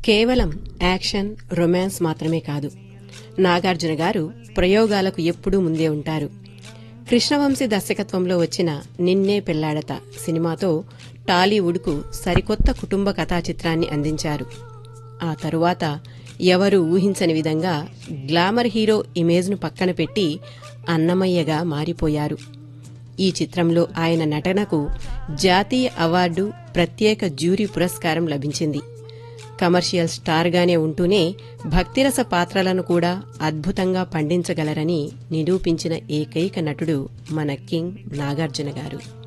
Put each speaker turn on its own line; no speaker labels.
కేవలం action romance మాత్రమే కాదు నాగార్జున గారు ప్రయోగాలకు ఎప్పుడూ ముందే ఉంటారు కృష్ణవంశీ దర్శకత్వంలో వచ్చిన నిన్నే పెళ్లాడత సినిమాతో టాలీవుడ్కు సరికొత్త కుటుంబ కథా చిత్రాన్ని అందించారు ఆ తరువాత ఎవరు ఊహించని విధంగా గ్లామర్ హీరో ఇమేజ్ను పక్కన పెట్టి అన్నమయ్యగా మారిపోయారు ఈ చిత్రంలో ఆయన నటనకు జాతీయ అవార్డు ప్రత్యేక జ్యూరీ పురస్కారం లభించింది కమర్షియల్ స్టార్గానే ఉంటూనే భక్తిరస పాత్రలను కూడా అద్భుతంగా పండించగలరని నిరూపించిన ఏకైక నటుడు మన కింగ్ నాగార్జున గారు